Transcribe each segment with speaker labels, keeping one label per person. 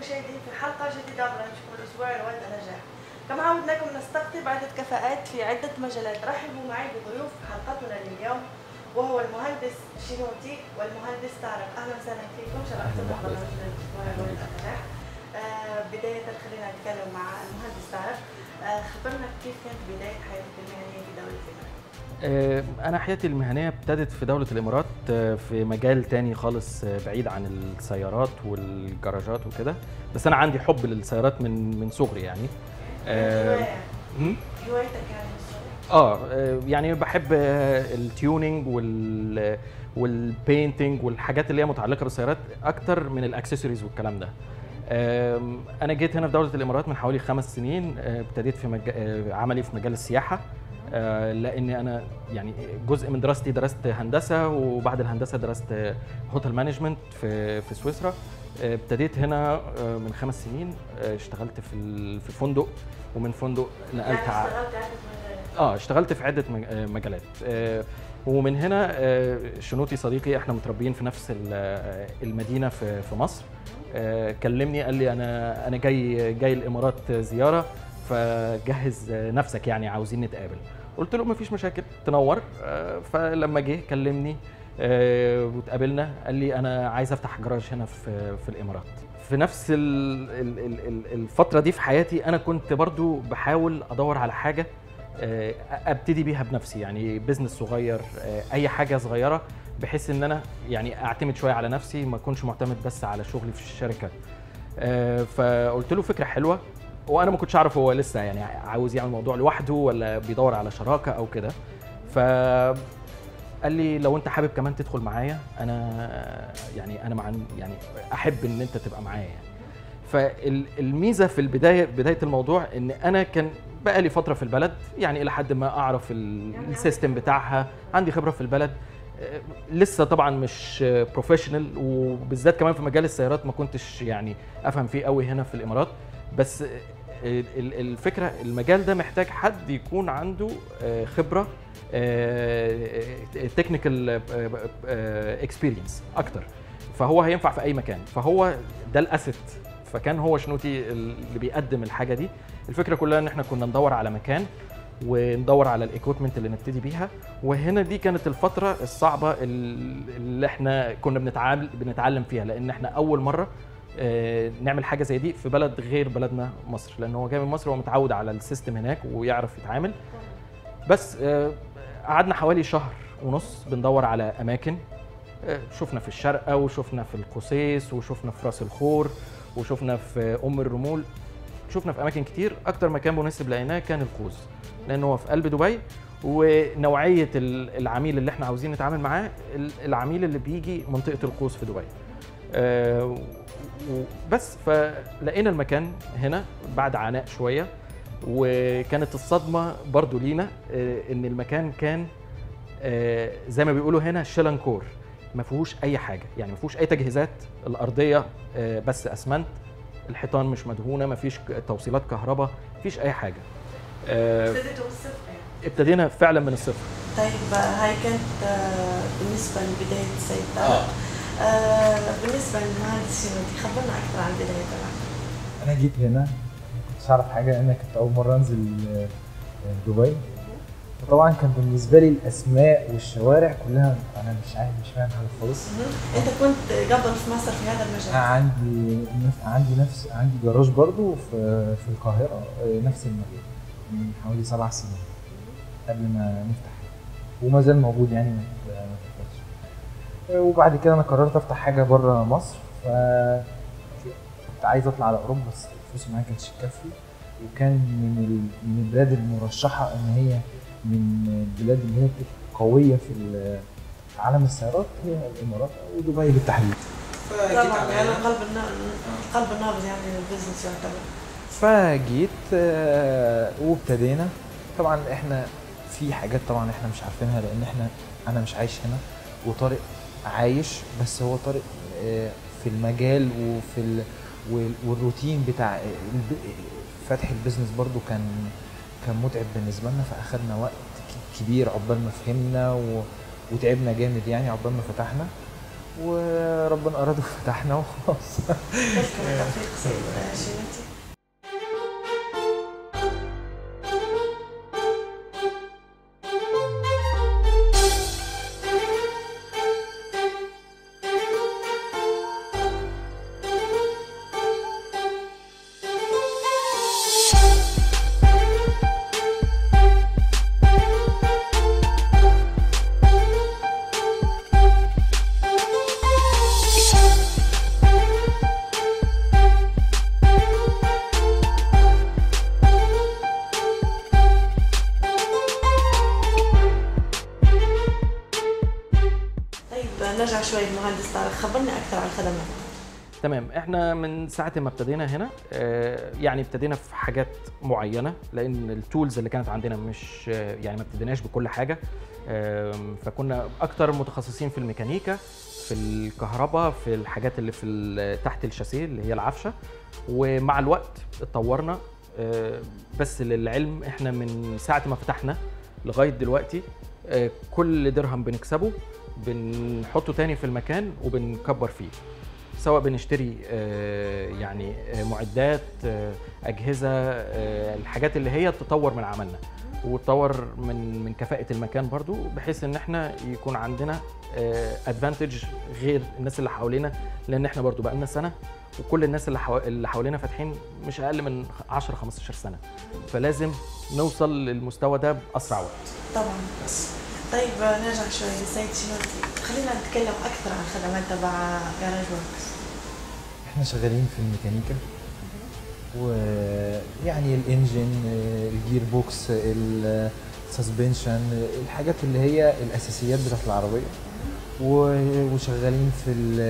Speaker 1: المشاهدين في حلقة جديدة من رانشكم الأسبوع رواد النجاح كما عودناكم نستقطب عدة كفاءات في عدة مجالات رحبوا معي بضيوف حلقتنا لليوم وهو المهندس شينوتي والمهندس طارق أهلا وسهلا فيكم شرفتنا برنامج الأسبوع رواد النجاح آه بداية خلينا نتكلم مع المهندس طارق آه خبرنا كيف كانت بداية حياتك المهنية في دولة الإمارات
Speaker 2: آه، أنا حياتي المهنية ابتدت في دولة الإمارات آه، في مجال تاني خالص آه، بعيد عن السيارات والجراجات وكده بس أنا عندي حب للسيارات من من صغري يعني آه،
Speaker 1: هواية
Speaker 2: هم؟
Speaker 1: هوايتك يعني الصغر
Speaker 2: اه آه، يعني بحب آه، التيونينج وال والبينتنج والحاجات اللي هي متعلقه بالسيارات اكتر من الاكسسوارز والكلام ده آم، انا جيت هنا في دوله الامارات من حوالي خمس سنين آه، ابتديت في مج... آه، عملي في مجال السياحه آه، لاني انا يعني جزء من دراستي درست هندسه وبعد الهندسه درست هوتيل مانجمنت في في سويسرا آه، ابتديت هنا آه، من خمس سنين آه، اشتغلت في ال- في فندق ومن فندق نقلت
Speaker 1: يعني
Speaker 2: ع-
Speaker 1: اشتغلت عدة مجالات
Speaker 2: اه اشتغلت في عده مج- آه، مجالات آه، ومن هنا آه، شنوتي صديقي احنا متربيين في نفس ال- آه، المدينه في في مصر آه، كلمني قال لي انا انا جاي جاي الامارات زياره فجهز آه، نفسك يعني عاوزين نتقابل قلت له مفيش مشاكل تنور آه، فلما جه كلمني آه، واتقابلنا قال لي انا عايز افتح جراج هنا في في الامارات في نفس ال- ال- ال- ال- الفتره دي في حياتي انا كنت برضو بحاول ادور على حاجه آه، ابتدي بيها بنفسي يعني بزنس صغير آه، اي حاجه صغيره بحيث ان انا يعني اعتمد شويه على نفسي ما اكونش معتمد بس على شغلي في الشركه آه، فقلت له فكره حلوه وانا ما كنتش اعرف هو لسه يعني عاوز يعمل موضوع لوحده ولا بيدور على شراكه او كده ف قال لي لو انت حابب كمان تدخل معايا انا يعني انا مع يعني احب ان انت تبقى معايا يعني فالميزه في البدايه بدايه الموضوع ان انا كان بقى لي فتره في البلد يعني الى حد ما اعرف ال- السيستم بتاعها عندي خبره في البلد آه، لسه طبعا مش بروفيشنال وبالذات كمان في مجال السيارات ما كنتش يعني افهم فيه قوي هنا في الامارات بس آه، ال- الفكره المجال ده محتاج حد يكون عنده آه، خبره تكنيكال اكسبيرينس اكتر فهو هينفع في اي مكان فهو ده الاسيت فكان هو شنوتي اللي بيقدم الحاجه دي الفكره كلها ان احنا كنا ندور على مكان وندور على الايكويبمنت اللي نبتدي بيها وهنا دي كانت الفتره الصعبه ال- اللي احنا كنا بنتعامل بنتعلم فيها لان احنا اول مره آه، نعمل حاجه زي دي في بلد غير بلدنا مصر لان هو جاي من مصر هو متعود على السيستم هناك ويعرف يتعامل بس آه، قعدنا حوالي شهر ونص بندور على اماكن آه، شفنا في الشارقه وشفنا في القصيص وشفنا في راس الخور وشفنا في ام الرمول شفنا في اماكن كتير اكتر مكان مناسب لقيناه كان القوس لان هو في قلب دبي ونوعيه ال- العميل اللي احنا عاوزين نتعامل معاه ال- العميل اللي بيجي منطقه القوس في دبي آه، وبس فلقينا المكان هنا بعد عناء شويه وكانت الصدمه برضو لينا آه، ان المكان كان آه، زي ما بيقولوا هنا شيلانكور ما فيهوش اي حاجه يعني ما فيهوش اي تجهيزات الارضيه آه، بس اسمنت الحيطان مش مدهونه ما فيش توصيلات كهرباء ما فيش اي حاجه آه،
Speaker 1: ابتديتوا بالصفر يعني
Speaker 2: ابتدينا فعلا من الصفر
Speaker 1: طيب هاي كانت آه، بالنسبة لبداية السيد طارق آه بالنسبة للمهندس شنودي خبرنا أكثر عن بداية طبعا
Speaker 3: انا جيت هنا ما كنتش اعرف حاجه انا كنت اول مره انزل آه، آه، دبي فطبعا كان بالنسبه لي الاسماء والشوارع كلها انا مش عارف مش فاهم حاجه خالص
Speaker 1: أنت كنت قبل في مصر في هذا
Speaker 3: انا
Speaker 1: المجال
Speaker 3: عندي نف- عندي نفس عندي جراج برضو في في القاهره آه، نفس المكان من حوالي سبع سنين قبل ما نفتح وما زال موجود يعني ما ما اتفتحش آه، وبعد كده انا قررت افتح حاجه بره مصر ف كنت عايز اطلع على اوروبا بس الفلوس معايا كانتش تكفي وكان من ال- من البلاد المرشحه ان هي من البلاد اللي هي بتبقى قويه في ال- في عالم السيارات هي الامارات او دبي بالتحديد
Speaker 1: طبعا يعني قلب النابض قلب النابض يعني البزنس يعتبر
Speaker 3: فجيت آه، وابتدينا طبعا احنا في حاجات طبعا احنا مش عارفينها لان احنا انا مش عايش هنا وطارق عايش بس هو طارق آه، في المجال وفي ال وال- والروتين بتاع الب- فتح البيزنس برضو كان كان متعب بالنسبه لنا فاخدنا وقت ك- كبير عقبال ما فهمنا و- وتعبنا جامد يعني عقبال ما فتحنا وربنا اراد وفتحنا وخلاص
Speaker 1: لكم التوفيق سيد شينوتي طيب نرجع شوي المهندس طارق خبرنا اكثر عن الخدمات
Speaker 2: تمام احنا من ساعه ما ابتدينا هنا آه، يعني ابتدينا في حاجات معينه لان التولز اللي كانت عندنا مش آه، يعني ما ابتديناش بكل حاجه آم، فكنا اكتر متخصصين في الميكانيكا في الكهرباء في الحاجات اللي في ال- تحت الشاسيه اللي هي العفشه ومع الوقت اتطورنا آه، بس للعلم احنا من ساعه ما فتحنا لغايه دلوقتي آه، كل درهم بنكسبه بنحطه تاني في المكان وبنكبر فيه سواء بنشتري آه، يعني آه، معدات آه، اجهزه آه، الحاجات اللي هي تطور من عملنا وتطور من من كفاءه المكان برضو بحيث ان احنا يكون عندنا ادفانتج غير الناس اللي حوالينا لان احنا برضو بقالنا سنه وكل الناس اللي حوا- اللي حوالينا فاتحين مش اقل من 10 15 سنه فلازم نوصل للمستوى ده باسرع وقت
Speaker 1: طبعا طيب نرجع شوي للسيد شينوتي خلينا نتكلم اكثر عن الخدمات تبع جاراج وركس
Speaker 3: احنا شغالين في الميكانيكا ويعني الانجن الجير بوكس السسبنشن الحاجات اللي هي الاساسيات بتاعت العربيه و- وشغالين في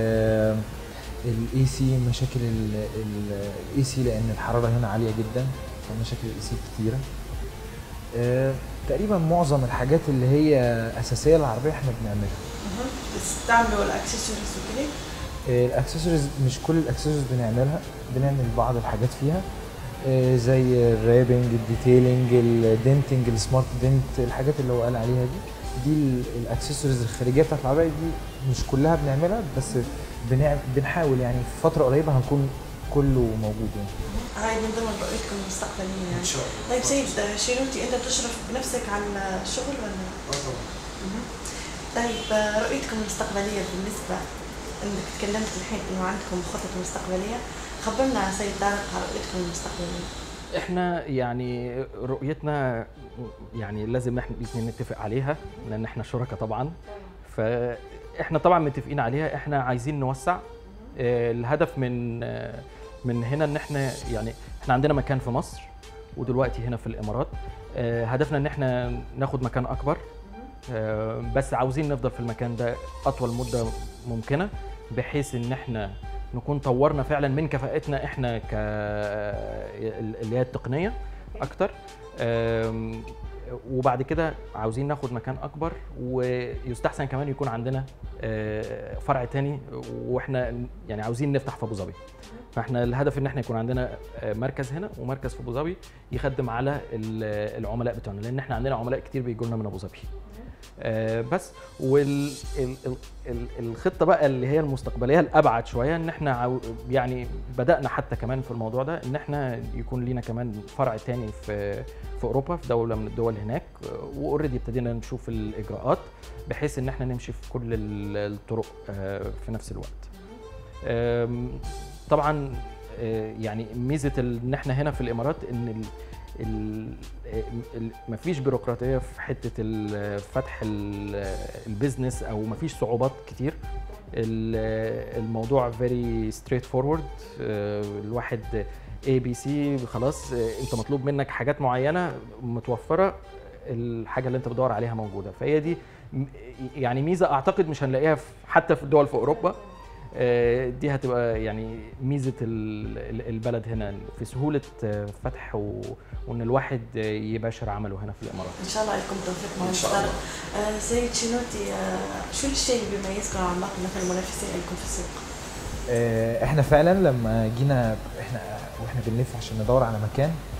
Speaker 3: الاي سي مشاكل الاي سي لان الحراره هنا عاليه جدا فمشاكل الاي سي كتيره آه، تقريبا معظم الحاجات اللي هي اساسيه للعربيه احنا بنعملها
Speaker 1: بتستعملوا الاكسسوارز وكذا
Speaker 3: الاكسسوارز مش كل الاكسسوارز بنعملها بنعمل بعض الحاجات فيها آه، زي الرابنج الديتيلنج الدنتنج السمارت دنت الحاجات اللي هو قال عليها دي دي ال- الاكسسوارز الخارجيه بتاعت العربيه دي مش كلها بنعملها بس بنع... بنحاول يعني في فتره قريبه هنكون كله موجود يعني
Speaker 1: هاي من ضمن رؤيتكم المستقبليه يعني
Speaker 4: شاء الله
Speaker 1: طيب سيد شينوتي انت بتشرف بنفسك على الشغل ولا؟ مهم. طيب رؤيتكم المستقبليه بالنسبه انك تكلمت الحين انه عندكم خطط مستقبليه خبرنا سيد طارق عن رؤيتكم المستقبليه
Speaker 2: احنا يعني رؤيتنا يعني لازم احنا الاثنين نتفق عليها لان احنا شركاء طبعا فاحنا طبعا متفقين عليها احنا عايزين نوسع آه، الهدف من آه، من هنا ان احنا يعني احنا عندنا مكان في مصر ودلوقتي هنا في الامارات آه، هدفنا ان احنا ناخد مكان اكبر آه، بس عاوزين نفضل في المكان ده اطول مده ممكنه بحيث ان احنا نكون طورنا فعلا من كفاءتنا احنا ك اللي هي التقنيه اكتر آم، وبعد كده عاوزين ناخد مكان اكبر ويستحسن كمان يكون عندنا آه، فرع تاني واحنا يعني عاوزين نفتح في ابو ظبي فاحنا الهدف ان احنا يكون عندنا آه، مركز هنا ومركز في ابو ظبي يخدم على ال- العملاء بتوعنا لان احنا عندنا عملاء كتير بيجوا لنا من ابو ظبي آه، بس والخطه بقى اللي هي المستقبليه الابعد شويه ان احنا عاو يعني بدانا حتى كمان في الموضوع ده ان احنا يكون لينا كمان فرع تاني في في اوروبا في دوله من الدول هناك واوريدي ابتدينا نشوف الاجراءات بحيث ان احنا نمشي في كل ال- الطرق آه، في نفس الوقت آم، طبعا آه، يعني ميزه ال- ان احنا هنا في الامارات ان ال ال- ال- مفيش بيروقراطيه في حته ال- فتح ال- البيزنس او مفيش صعوبات كتير ال- الموضوع فيري ستريت فورورد الواحد اي بي سي خلاص آه، انت مطلوب منك حاجات معينه متوفره الحاجه اللي انت بتدور عليها موجوده فهي دي م- يعني ميزه اعتقد مش هنلاقيها في حتى في الدول في اوروبا آه، دي هتبقى يعني ميزه ال- ال- البلد هنا في سهوله آه، فتح و- وان الواحد آه، يباشر عمله هنا في الامارات
Speaker 1: ان شاء الله لكم توفيق
Speaker 4: إن
Speaker 1: مهندس
Speaker 4: شاء
Speaker 1: طارق
Speaker 4: الله.
Speaker 1: آه، سيد شينوتي آه، شو الشيء اللي بيميزكم عن باقي مثلا المنافسين لكم في السوق؟
Speaker 3: آه، احنا فعلا لما جينا احنا واحنا بنلف عشان ندور على مكان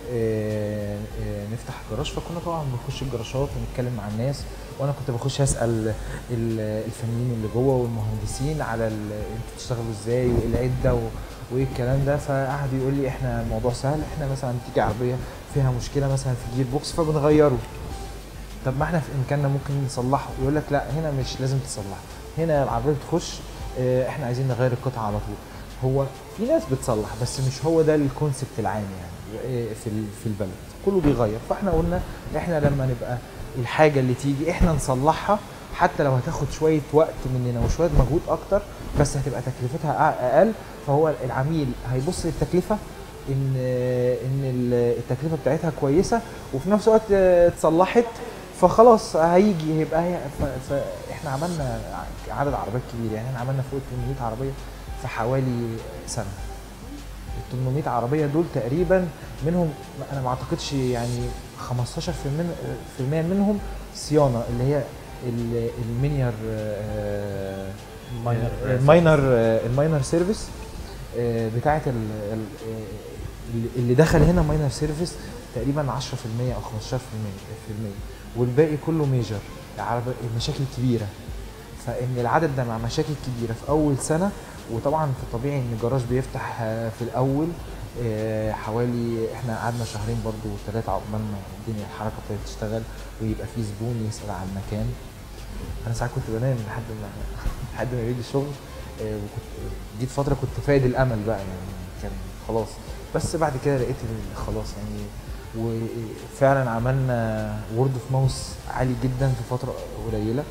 Speaker 3: آه، آه، نفتح جراج فكنا طبعا بنخش الجراشات ونتكلم مع الناس وانا كنت بخش اسال ال- الفنيين اللي جوه والمهندسين على ال- انتوا بتشتغلوا ازاي وايه العده و- وايه الكلام ده فقعد يقول لي احنا الموضوع سهل احنا مثلا تيجي عربيه فيها مشكله مثلا في جير بوكس فبنغيره طب ما احنا في امكاننا ممكن نصلحه يقول لك لا هنا مش لازم تصلح هنا العربيه بتخش اه، احنا عايزين نغير القطعه على طول هو في ناس بتصلح بس مش هو ده الكونسبت العام يعني اه، في ال- في البلد كله بيغير فاحنا قلنا احنا لما نبقى الحاجه اللي تيجي احنا نصلحها حتى لو هتاخد شويه وقت مننا وشويه مجهود اكتر بس هتبقى تكلفتها أع- اقل فهو العميل هيبص للتكلفه ان ان ال- التكلفه بتاعتها كويسه وفي نفس الوقت اه، اتصلحت فخلاص هيجي يبقى هي ف- فاحنا عملنا ع- عدد عربيات كبير يعني احنا عملنا فوق ال 800 عربيه في حوالي سنه ال 800 عربيه دول تقريبا منهم انا ما اعتقدش يعني 15% من في المية منهم صيانه اللي هي ال- المينير آه،
Speaker 2: ماينر
Speaker 3: الماينر الماينر سيرفيس آه، بتاعه ال- ال- آه، اللي دخل هنا ماينر سيرفيس تقريبا 10% او 15% في المية والباقي كله ميجر مشاكل كبيره فان العدد ده مع مشاكل كبيره في اول سنه وطبعا في الطبيعي ان الجراج بيفتح آه، في الاول آه، حوالي احنا قعدنا شهرين برضو ثلاثه عقبال ما الدنيا الحركه ابتدت تشتغل ويبقى في زبون يسال عن المكان انا ساعات كنت بنام لحد ما لحد ما يجي الشغل آه، وكنت جيت فتره كنت فاقد الامل بقى يعني كان خلاص بس بعد كده لقيت ال- خلاص يعني وفعلا عملنا وورد اوف ماوس عالي جدا في فتره قليله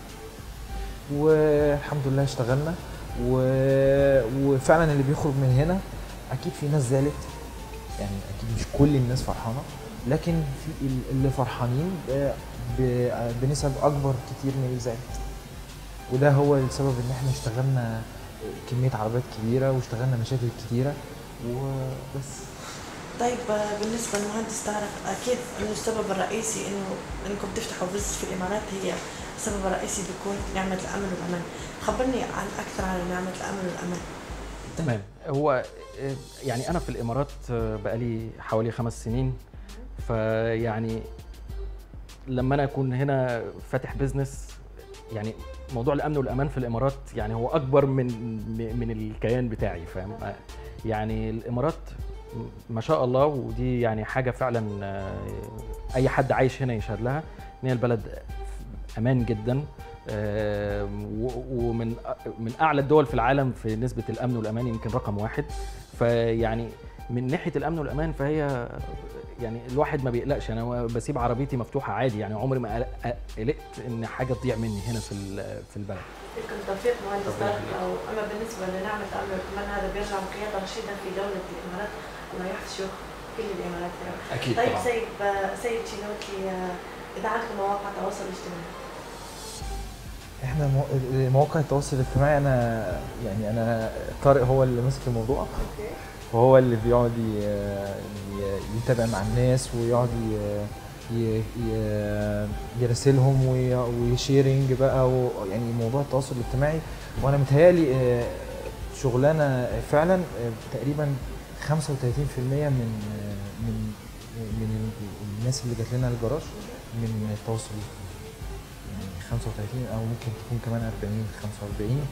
Speaker 3: والحمد لله اشتغلنا و... وفعلا اللي بيخرج من هنا اكيد في ناس زعلت يعني اكيد مش كل الناس فرحانه لكن في ال- اللي فرحانين ب... ب... بنسب اكبر كتير من اللي زعلت وده هو السبب ان احنا اشتغلنا كميه عربيات كبيره واشتغلنا مشاكل كتيره وبس
Speaker 1: طيب آه، بالنسبه للمهندس تعرف اكيد انه السبب الرئيسي انه انكم تفتحوا بزنس في الامارات هي السبب الرئيسي بيكون نعمه الامن والامان خبرني عن اكثر عن نعمه الامن والامان
Speaker 2: تمام هو آه، يعني انا في الامارات آه، بقالي حوالي خمس سنين فيعني لما انا اكون هنا فاتح بيزنس يعني موضوع الامن والامان في الامارات يعني هو اكبر من من الكيان بتاعي فاهم يعني الامارات ما شاء الله ودي يعني حاجه فعلا آه، اي حد عايش هنا يشهد لها ان هي البلد امان جدا آه، و- ومن من اعلى الدول في العالم في نسبه الامن والامان يمكن رقم واحد فيعني من ناحيه الامن والامان فهي يعني الواحد ما بيقلقش انا بسيب عربيتي مفتوحه عادي يعني عمري ما قلق- قلقت ان حاجه تضيع مني هنا في ال- في البلد
Speaker 1: لكم توفيق مهندس طارق او اما بالنسبه لنعمه الامن والامان هذا بيرجع بقياده رشيده في دوله الامارات الله يحفظ كل الامارات
Speaker 2: اكيد
Speaker 1: طيب سيد سيد شينوكي آه، اذا عندكم مواقع تواصل اجتماعي
Speaker 3: احنا مو- مواقع التواصل الاجتماعي انا يعني انا طارق هو اللي ماسك الموضوع
Speaker 1: اوكي
Speaker 3: وهو اللي بيقعد ي- ي- يتابع مع الناس ويقعد ي- ي- ي- يراسلهم وي- ويشيرنج بقى و- يعني موضوع التواصل الاجتماعي وانا متهيالي آه، شغلانه فعلا آه، تقريبا 35% من آه، من من الناس اللي جات لنا الجراج من التواصل الاجتماعي يعني 35 او ممكن تكون كمان 40 45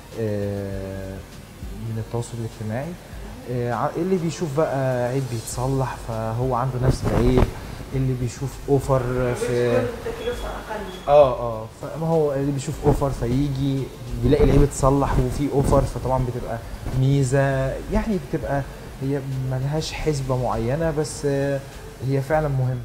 Speaker 3: آه، من التواصل الاجتماعي آه، ع- اللي بيشوف بقى عيب بيتصلح فهو عنده نفس العيب اللي بيشوف اوفر في
Speaker 1: بتكون التكلفه اقل
Speaker 3: اه اه فما هو اللي بيشوف اوفر فيجي بيلاقي العيب اتصلح وفي اوفر فطبعا بتبقى ميزه يعني بتبقى هي ملهاش حسبه معينه بس آه، هي فعلا مهمه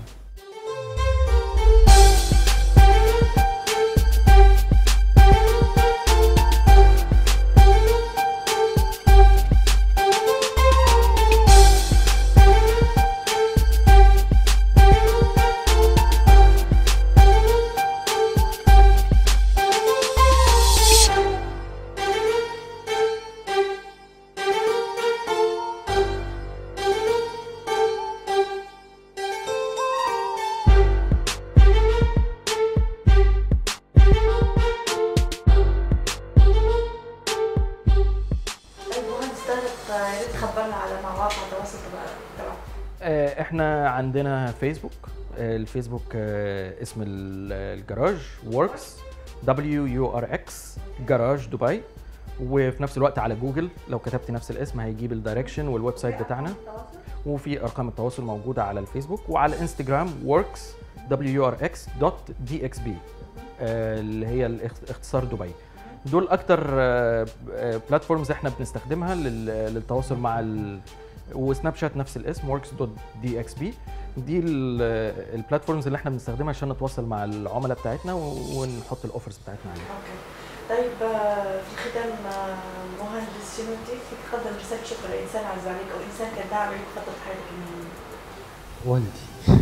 Speaker 1: طيب مهندس طارق آه، يا ريت تخبرنا على مواقع التواصل تبع- تبعكم
Speaker 2: آه، احنا عندنا فيسبوك آه، الفيسبوك آه، اسم ال- الجراج وركس دبليو يو ار اكس جراج دبي وفي نفس الوقت على جوجل لو كتبت نفس الاسم هيجيب الدايركشن والويب سايت بتاعنا وفي ارقام التواصل موجوده على الفيسبوك وعلى الانستجرام works wrx دوت دي اكس بي اللي هي الاخت- اختصار دبي دول اكتر بلاتفورمز احنا بنستخدمها لل- للتواصل مع ال وسناب شات نفس الاسم works دوت دي اكس بي دي البلاتفورمز اللي احنا بنستخدمها عشان نتواصل مع العملاء بتاعتنا و- ونحط الاوفرز بتاعتنا عليها
Speaker 1: اوكي طيب آه، في الختام آه، مهندس شنوتي فيك تقدم رسالة شكر لإنسان عز عليك أو إنسان كان داعم لك فترة حياتك المهنية
Speaker 3: والدي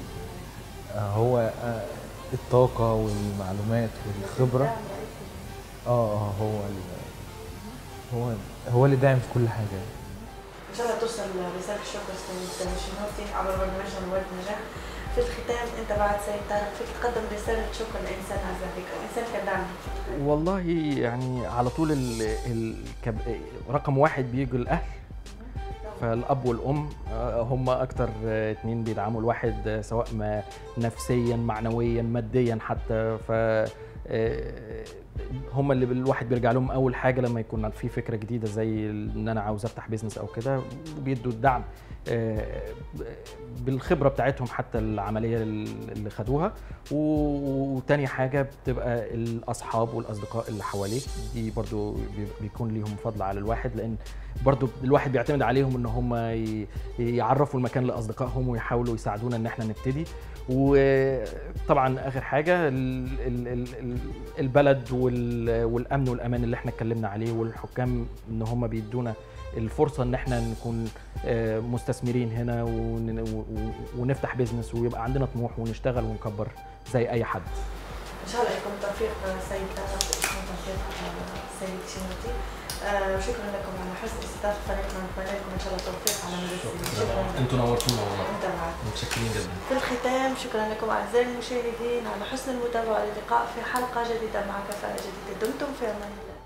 Speaker 3: آه، هو آه، الطاقة والمعلومات والخبرة
Speaker 1: داعم لك.
Speaker 3: اه اه هو ال هو هو اللي داعم في كل حاجة
Speaker 1: ان شاء الله توصل رساله الشكر سيد شنوتي عبر برنامجنا مواد نجاح في الختام انت بعد سيد طارق فيك تقدم رساله شكر لانسان عز عليك او انسان كان داعم لك.
Speaker 2: والله يعني على طول ال ال رقم واحد بيجوا الاهل فالاب والام آه، هم اكتر آه، اتنين بيدعموا الواحد آه، سواء ما نفسيا معنويا ماديا حتى ف آه، هم اللي الواحد بيرجع لهم اول حاجه لما يكون في فكره جديده زي ان انا عاوز افتح بيزنس او كده بيدوا الدعم آه، بالخبره بتاعتهم حتى العمليه اللي خدوها و- وتاني حاجه بتبقى الاصحاب والاصدقاء اللي حواليك دي برضو بي- بيكون ليهم فضل على الواحد لان برضو الواحد بيعتمد عليهم ان هم ي- يعرفوا المكان لاصدقائهم ويحاولوا يساعدونا ان احنا نبتدي وطبعا اخر حاجه ال- ال- ال- ال- البلد وال- والامن والامان اللي احنا اتكلمنا عليه والحكام ان هم بيدونا الفرصه ان احنا نكون آه، مستثمرين هنا ون- و- و- ونفتح بيزنس ويبقى عندنا طموح ونشتغل ونكبر زي اي حد
Speaker 1: ان شاء الله يكون توفيق سيد طارق ويكون توفيق سيد شنوتي آه، شكرا لكم على حسن استضافه فريقنا ونتمنى لكم ان شاء الله التوفيق على مدى السنين شكرا
Speaker 2: انتوا نورتونا والله
Speaker 1: انت معك
Speaker 2: متشكرين جدا
Speaker 1: في الختام شكرا لكم اعزائي المشاهدين على حسن المتابعه واللقاء في حلقه جديده مع كفاءه جديده دمتم في امان الله